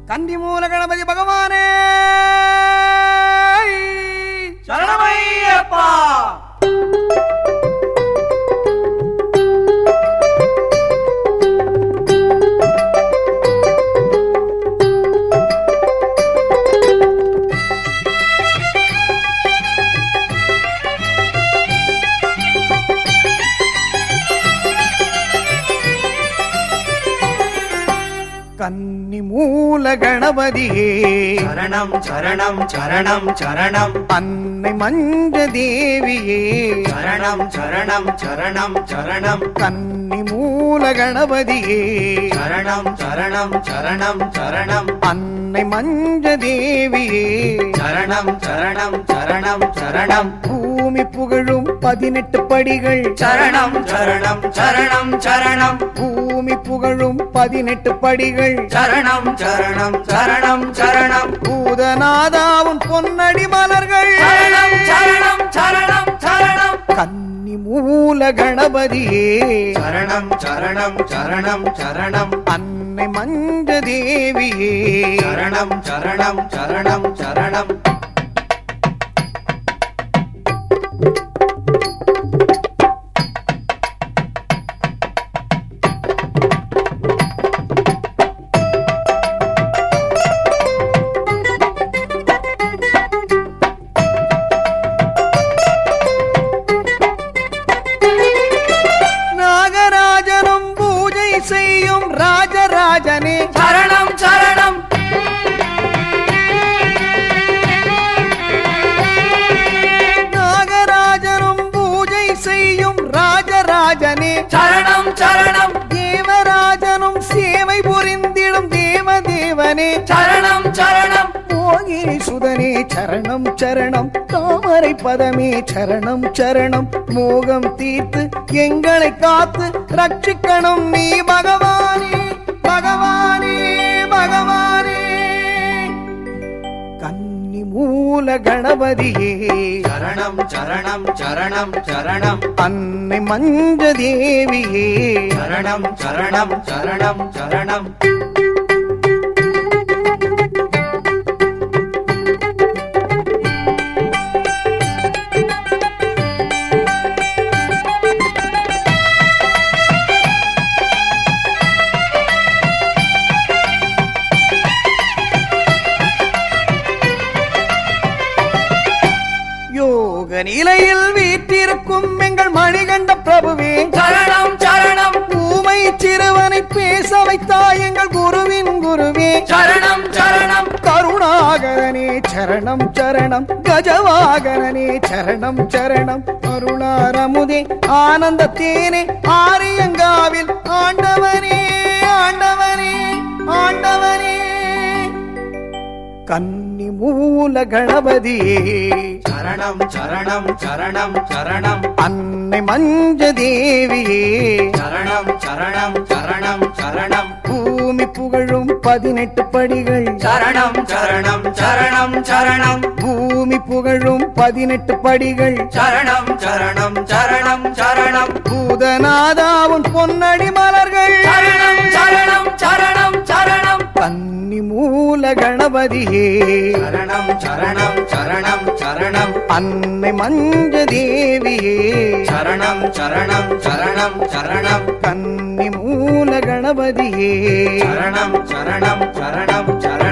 கன்னி மூல கணபதி பகவானே சரணமையப்பா கன்னி மூல கணபதியே சரணம் சரணம் சரணம் சரணம் அன்னை மஞ்ச தேவியே சரணம் சரணம் சரணம் சரணம் கன்னி மூல கணபதியே சரணம் சரணம் சரணம் சரணம் அன்னை மஞ்ச தேவியே சரணம் சரணம் சரணம் சரணம் பூமி புகழும் பதினெட்டு படிகள் சரணம் சரணம் சரணம் சரணம் பூமி புகழும் பதினெட்டு படிகள் சரணம் சரணம் சரணம் சரணம் பூதநாதாவும் பொன்னடி மலர்கள் சரணம் சரணம் சரணம் சரணம் கன்னி மூல கணபதியே சரணம் சரணம் சரணம் சரணம் அன்னை மஞ்ச தேவியே சரணம் சரணம் சரணம் சரணம் நாகராஜனும் பூஜை செய்யும் ராஜராஜனே சரணம் சரணம் நாகராஜனும் பூஜை செய்யும் ராஜராஜனே சரணம் சரணம் தேவராஜனும் சேவை புரிந்திடும் தேவதேவனே சரணம் சரணம் மோகினி சுதனே சரணம் சரணம் தாமரை பதமே சரணம் சரணம் மோகம் தீர்த்து எங்களை காத்து ரட்சிக்கணும் நீ பகவானே பகவானே பகவானே கன்னி மூல கணபதியே சரணம் சரணம் சரணம் சரணம் அன்னை மஞ்ச தேவியே சரணம் சரணம் சரணம் சரணம் யோக நிலையில் வீற்றிருக்கும் எங்கள் மணிகண்ட பிரபுவே சரணம் சரணம் ஊமை சிறுவனை பேச வைத்தாய் எங்கள் குருவின் குருவே சரணம் சரணம் கருணாகரனே சரணம் சரணம் கஜவாகரனே சரணம் சரணம் அருளாரமுதே ஆனந்த தேனே ஆரியங்காவில் ஆண்டவனே ஆண்டவனே ஆண்டவனே கன்னி மூல கணபதியே சரணம் சரணம் சரணம் சரணம் அன்னை மஞ்ச தேவியே சரணம் சரணம் சரணம் சரணம் பூமி புகழும் பதினெட்டு படிகள் சரணம் சரணம் சரணம் சரணம் பூமி புகழும் பதினெட்டு படிகள் சரணம் சரணம் சரணம் சரணம் பூதநாதாவும் பொன்னடி மலர்கள் சரணம் சரணம் சரணம் சரணம் கன்னி மூல கணபதியே சரணம் சரணம் சரணம் சரணம் அன்னை மஞ்ச தேவியே சரணம் சரணம் சரணம் சரணம் கன்னி மூல கணபதியே சரணம் சரணம் சரணம் சரணம்